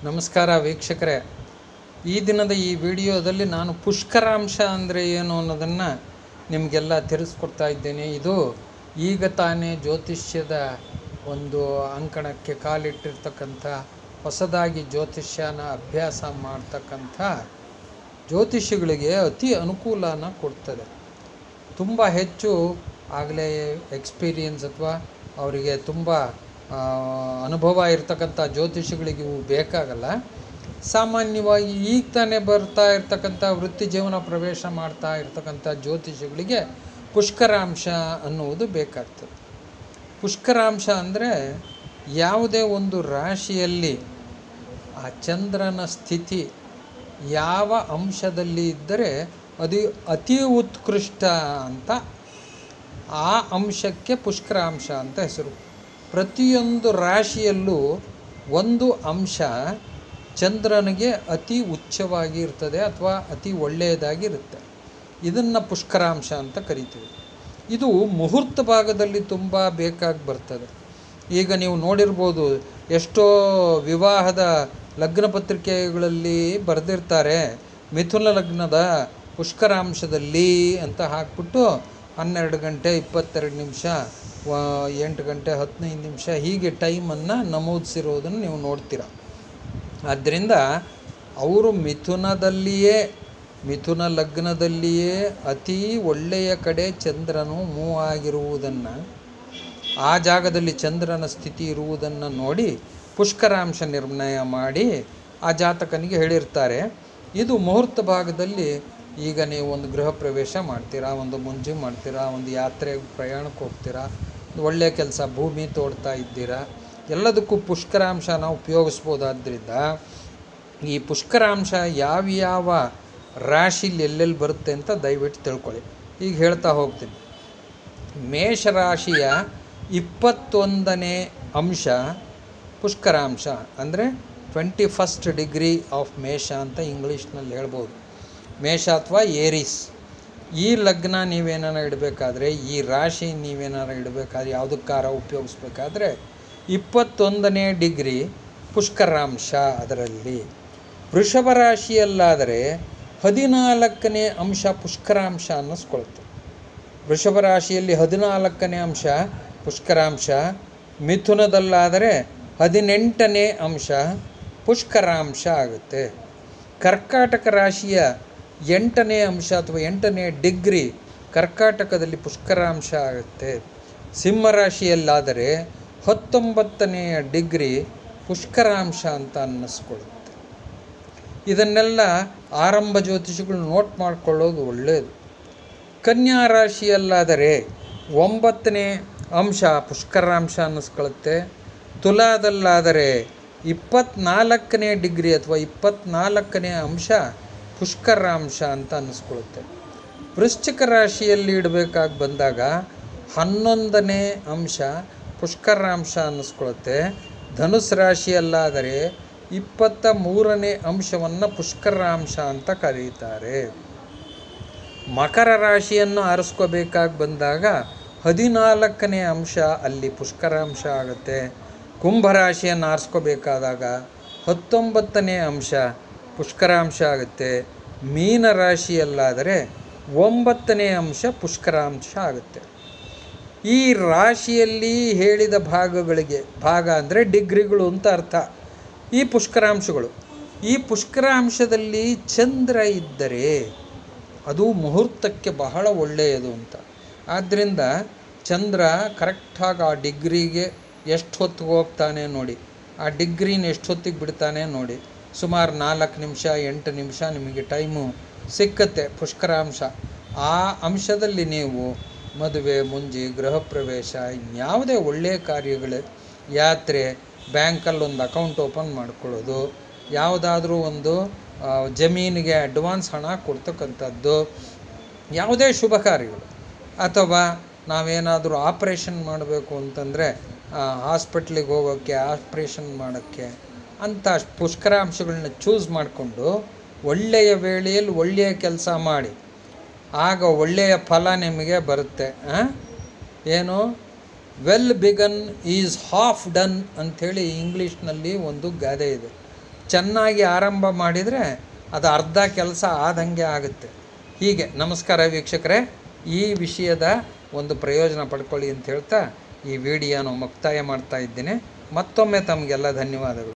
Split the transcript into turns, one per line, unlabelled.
ನಮಸ್ಕಾರ ವೀಕ್ಷಕರೇ ಈ ದಿನದ ಈ ವಿಡಿಯೋದಲ್ಲಿ ನಾನು ಪುಷ್ಕರಾಂಶ ಅಂದರೆ ಏನು ಅನ್ನೋದನ್ನು ನಿಮಗೆಲ್ಲ ತಿಳಿಸ್ಕೊಡ್ತಾ ಇದ್ದೇನೆ ಇದು ಈಗ ತಾನೇ ಜ್ಯೋತಿಷ್ಯದ ಒಂದು ಅಂಕಣಕ್ಕೆ ಕಾಲಿಟ್ಟಿರ್ತಕ್ಕಂಥ ಹೊಸದಾಗಿ ಜ್ಯೋತಿಷ್ಯನ ಅಭ್ಯಾಸ ಮಾಡ್ತಕ್ಕಂಥ ಜ್ಯೋತಿಷಿಗಳಿಗೆ ಅತಿ ಅನುಕೂಲನ ಕೊಡ್ತದೆ ತುಂಬ ಹೆಚ್ಚು ಆಗಲೇ ಎಕ್ಸ್ಪೀರಿಯನ್ಸ್ ಅಥವಾ ಅವರಿಗೆ ತುಂಬ ಆ, ಅನುಭವ ಇರ್ತಕ್ಕಂಥ ಜ್ಯೋತಿಷಿಗಳಿಗೆ ಇವು ಬೇಕಾಗಲ್ಲ ಸಾಮಾನ್ಯವಾಗಿ ಈಗ ತಾನೇ ಬರ್ತಾ ಇರ್ತಕ್ಕಂಥ ವೃತ್ತಿ ಜೀವನ ಪ್ರವೇಶ ಮಾಡ್ತಾ ಇರ್ತಕ್ಕಂಥ ಜ್ಯೋತಿಷಿಗಳಿಗೆ ಪುಷ್ಕರಾಂಶ ಅನ್ನುವುದು ಬೇಕಾಗ್ತದೆ ಪುಷ್ಕರಾಂಶ ಅಂದರೆ ಯಾವುದೇ ಒಂದು ರಾಶಿಯಲ್ಲಿ ಆ ಚಂದ್ರನ ಸ್ಥಿತಿ ಯಾವ ಅಂಶದಲ್ಲಿ ಇದ್ದರೆ ಅದು ಅತಿ ಉತ್ಕೃಷ್ಟ ಅಂತ ಆ ಅಂಶಕ್ಕೆ ಪುಷ್ಕರಾಂಶ ಅಂತ ಹೆಸರು ಪ್ರತಿಯೊಂದು ರಾಶಿಯಲ್ಲೂ ಒಂದು ಅಂಶ ಚಂದ್ರನಿಗೆ ಅತಿ ಉಚ್ಚವಾಗಿ ಇರ್ತದೆ ಅಥವಾ ಅತಿ ಒಳ್ಳೆಯದಾಗಿರುತ್ತೆ ಇದನ್ನು ಪುಷ್ಕರಾಂಶ ಅಂತ ಕರಿತೀವಿ ಇದು ಮುಹೂರ್ತ ಭಾಗದಲ್ಲಿ ತುಂಬ ಬೇಕಾಗಿ ಬರ್ತದೆ ಈಗ ನೀವು ನೋಡಿರ್ಬೋದು ಎಷ್ಟೋ ವಿವಾಹದ ಲಗ್ನ ಪತ್ರಿಕೆಗಳಲ್ಲಿ ಬರೆದಿರ್ತಾರೆ ಮಿಥುನ ಲಗ್ನದ ಪುಷ್ಕರಾಂಶದಲ್ಲಿ ಅಂತ ಹಾಕ್ಬಿಟ್ಟು ಹನ್ನೆರಡು ಗಂಟೆ ಇಪ್ಪತ್ತೆರಡು ನಿಮಿಷ ವ- ಎಂಟು ಗಂಟೆ ಹದಿನೈದು ನಿಮಿಷ ಹೀಗೆ ಟೈಮನ್ನು ನಮೂದಿಸಿರೋದನ್ನು ನೀವು ನೋಡ್ತೀರ ಆದ್ದರಿಂದ ಅವರು ಮಿಥುನದಲ್ಲಿಯೇ ಮಿಥುನ ಲಗ್ನದಲ್ಲಿಯೇ ಅತಿ ಒಳ್ಳೆಯ ಕಡೆ ಚಂದ್ರನು ಮೂವ್ ಆಗಿರುವುದನ್ನು ಆ ಜಾಗದಲ್ಲಿ ಚಂದ್ರನ ಸ್ಥಿತಿ ಇರುವುದನ್ನು ನೋಡಿ ಪುಷ್ಕರಾಂಶ ನಿರ್ಣಯ ಮಾಡಿ ಆ ಜಾತಕನಿಗೆ ಹೇಳಿರ್ತಾರೆ ಇದು ಮುಹೂರ್ತ ಭಾಗದಲ್ಲಿ ಈಗ ನೀವು ಒಂದು ಗೃಹ ಪ್ರವೇಶ ಮಾಡ್ತೀರಾ ಒಂದು ಮುಂಜಿ ಮಾಡ್ತೀರಾ ಒಂದು ಯಾತ್ರೆ ಪ್ರಯಾಣಕ್ಕೆ ಹೋಗ್ತೀರಾ ಒಂದು ಒಳ್ಳೆಯ ಕೆಲಸ ಭೂಮಿ ತೋಡ್ತಾ ಇದ್ದೀರಾ ಎಲ್ಲದಕ್ಕೂ ಪುಷ್ಕರಾಂಶನ ಉಪಯೋಗಿಸ್ಬೋದಾದ್ರಿಂದ ಈ ಪುಷ್ಕರಾಂಶ ಯಾವ್ಯಾವ ರಾಶಿಲಿ ಎಲ್ಲೆಲ್ಲಿ ಬರುತ್ತೆ ಅಂತ ದಯವಿಟ್ಟು ತಿಳ್ಕೊಳ್ಳಿ ಈಗ ಹೇಳ್ತಾ ಹೋಗ್ತೀನಿ ಮೇಷರಾಶಿಯ ಇಪ್ಪತ್ತೊಂದನೇ ಅಂಶ ಪುಷ್ಕರಾಂಶ ಅಂದರೆ ಟ್ವೆಂಟಿ ಫಸ್ಟ್ ಡಿಗ್ರಿ ಆಫ್ ಮೇಷ ಅಂತ ಇಂಗ್ಲೀಷ್ನಲ್ಲಿ ಹೇಳ್ಬೋದು ಮೇಷ ಅಥವಾ ಏರಿಸ್ ಈ ಲಗ್ನ ನೀವೇನಾರ ಇಡಬೇಕಾದ್ರೆ ಈ ರಾಶಿ ನೀವೇನಾರ ಇಡಬೇಕಾದ್ರೆ ಯಾವುದಕ್ಕಾರ ಉಪಯೋಗಿಸ್ಬೇಕಾದ್ರೆ ಇಪ್ಪತ್ತೊಂದನೇ ಡಿಗ್ರಿ ಪುಷ್ಕರಾಂಶ ಅದರಲ್ಲಿ ವೃಷಭ ರಾಶಿಯಲ್ಲಾದರೆ ಹದಿನಾಲ್ಕನೇ ಅಂಶ ಪುಷ್ಕರಾಂಶ ಅನ್ನಿಸ್ಕೊಳ್ತೆ ವೃಷಭ ರಾಶಿಯಲ್ಲಿ ಹದಿನಾಲ್ಕನೇ ಅಂಶ ಪುಷ್ಕರಾಂಶ ಮಿಥುನದಲ್ಲಾದರೆ ಹದಿನೆಂಟನೇ ಅಂಶ ಪುಷ್ಕರಾಂಶ ಆಗುತ್ತೆ ಕರ್ಕಾಟಕ ರಾಶಿಯ ಎಂಟನೇ ಅಂಶ ಅಥವಾ ಎಂಟನೇ ಡಿಗ್ರಿ ಕರ್ಕಾಟಕದಲ್ಲಿ ಪುಷ್ಕರಾಂಶ ಆಗುತ್ತೆ ಸಿಂಹರಾಶಿಯಲ್ಲಾದರೆ ಹತ್ತೊಂಬತ್ತನೆಯ ಡಿಗ್ರಿ ಪುಷ್ಕರಾಂಶ ಅಂತ ಅನ್ನಿಸ್ಕೊಳ್ಳುತ್ತೆ ಇದನ್ನೆಲ್ಲ ಆರಂಭ ಜ್ಯೋತಿಷಿಗಳು ನೋಟ್ ಮಾಡಿಕೊಳ್ಳೋದು ಒಳ್ಳೆಯದು ಕನ್ಯಾ ರಾಶಿಯಲ್ಲಾದರೆ ಒಂಬತ್ತನೇ ಅಂಶ ಪುಷ್ಕರಾಂಶ ಅನ್ನಿಸ್ಕೊಳ್ಳುತ್ತೆ ತುಲಾದಲ್ಲಾದರೆ ಇಪ್ಪತ್ನಾಲ್ಕನೇ ಡಿಗ್ರಿ ಅಥವಾ ಇಪ್ಪತ್ನಾಲ್ಕನೇ ಅಂಶ ಪುಷ್ಕರಾಂಶ ಅಂತ ಅನ್ನಿಸ್ಕೊಳ್ಳುತ್ತೆ ವೃಶ್ಚಿಕ ರಾಶಿಯಲ್ಲಿ ಇಡಬೇಕಾಗಿ ಬಂದಾಗ ಹನ್ನೊಂದನೇ ಅಂಶ ಪುಷ್ಕರಾಂಶ ಅನ್ನಿಸ್ಕೊಳ್ಳುತ್ತೆ ಧನುಸ್ ರಾಶಿಯಲ್ಲಾದರೆ ಇಪ್ಪತ್ತ ಮೂರನೇ ಅಂಶವನ್ನು ಪುಷ್ಕರಾಂಶ ಅಂತ ಕರೀತಾರೆ ಮಕರ ರಾಶಿಯನ್ನು ಆರಿಸ್ಕೋಬೇಕಾಗಿ ಬಂದಾಗ ಹದಿನಾಲ್ಕನೇ ಅಂಶ ಅಲ್ಲಿ ಪುಷ್ಕರಾಂಶ ಆಗುತ್ತೆ ಕುಂಭರಾಶಿಯನ್ನು ಆರಿಸ್ಕೋಬೇಕಾದಾಗ ಹತ್ತೊಂಬತ್ತನೇ ಅಂಶ ಪುಷ್ಕರಾಂಶ ಆಗುತ್ತೆ ಮೀನ ರಾಶಿಯಲ್ಲಾದರೆ ಒಂಬತ್ತನೇ ಅಂಶ ಪುಷ್ಕರಾಂಶ ಆಗುತ್ತೆ ಈ ರಾಶಿಯಲ್ಲಿ ಹೇಳಿದ ಭಾಗಗಳಿಗೆ ಭಾಗ ಅಂದರೆ ಡಿಗ್ರಿಗಳು ಅಂತ ಅರ್ಥ ಈ ಪುಷ್ಕರಾಂಶಗಳು ಈ ಪುಷ್ಕರಾಂಶದಲ್ಲಿ ಚಂದ್ರ ಇದ್ದರೆ ಅದು ಮುಹೂರ್ತಕ್ಕೆ ಬಹಳ ಒಳ್ಳೆಯದು ಅಂತ ಆದ್ದರಿಂದ ಚಂದ್ರ ಕರೆಕ್ಟಾಗಿ ಆ ಡಿಗ್ರಿಗೆ ಎಷ್ಟು ಹೊತ್ತಿಗೆ ಹೋಗ್ತಾನೆ ನೋಡಿ ಆ ಡಿಗ್ರಿನ ಎಷ್ಟು ಹೊತ್ತಿಗೆ ಬಿಡ್ತಾನೆ ನೋಡಿ ಸುಮಾರು ನಾಲ್ಕು ನಿಮಿಷ ಎಂಟು ನಿಮಿಷ ನಿಮಗೆ ಟೈಮು ಸಿಕ್ಕತ್ತೆ ಪುಷ್ಕರಾಂಶ ಆ ಅಂಶದಲ್ಲಿ ನೀವು ಮದುವೆ ಮುಂಜಿ ಗೃಹ ಪ್ರವೇಶ ಇನ್ಯಾವುದೇ ಒಳ್ಳೆಯ ಕಾರ್ಯಗಳು ಯಾತ್ರೆ ಬ್ಯಾಂಕಲ್ಲಿ ಒಂದು ಅಕೌಂಟ್ ಓಪನ್ ಮಾಡ್ಕೊಳ್ಳೋದು ಯಾವುದಾದ್ರೂ ಒಂದು ಆ, ಜಮೀನಿಗೆ ಅಡ್ವಾನ್ಸ್ ಹಣ ಕೊಡ್ತಕ್ಕಂಥದ್ದು ಯಾವುದೇ ಶುಭ ಕಾರ್ಯಗಳು ಅಥವಾ ನಾವೇನಾದರೂ ಆಪ್ರೇಷನ್ ಮಾಡಬೇಕು ಅಂತಂದರೆ ಹಾಸ್ಪಿಟ್ಲಿಗೆ ಹೋಗೋಕ್ಕೆ ಆಪ್ರೇಷನ್ ಮಾಡೋಕ್ಕೆ ಅಂಥ ಪುಷ್ಕರಾಂಶಗಳನ್ನ ಚೂಸ್ ಮಾಡಿಕೊಂಡು ಒಳ್ಳೆಯ ವೇಳೆಯಲ್ಲಿ ಒಳ್ಳೆಯ ಕೆಲಸ ಮಾಡಿ ಆಗ ಒಳ್ಳೆಯ ಫಲ ನಿಮಗೆ ಬರುತ್ತೆ ಆ? ಏನು well begun is half done ಅಂಥೇಳಿ ಇಂಗ್ಲೀಷ್ನಲ್ಲಿ ಒಂದು ಗಾದೆ ಇದೆ ಚೆನ್ನಾಗಿ ಆರಂಭ ಮಾಡಿದರೆ ಅದು ಅರ್ಧ ಕೆಲಸ ಆದಂಗೆ ಆಗುತ್ತೆ ಹೀಗೆ ನಮಸ್ಕಾರ ವೀಕ್ಷಕರೇ ಈ ವಿಷಯದ ಒಂದು ಪ್ರಯೋಜನ ಪಡ್ಕೊಳ್ಳಿ ಅಂತ ಹೇಳ್ತಾ ಈ ವಿಡಿಯೋನ ಮುಕ್ತಾಯ ಮಾಡ್ತಾ ಇದ್ದೇನೆ ಮತ್ತೊಮ್ಮೆ ತಮಗೆಲ್ಲ ಧನ್ಯವಾದಗಳು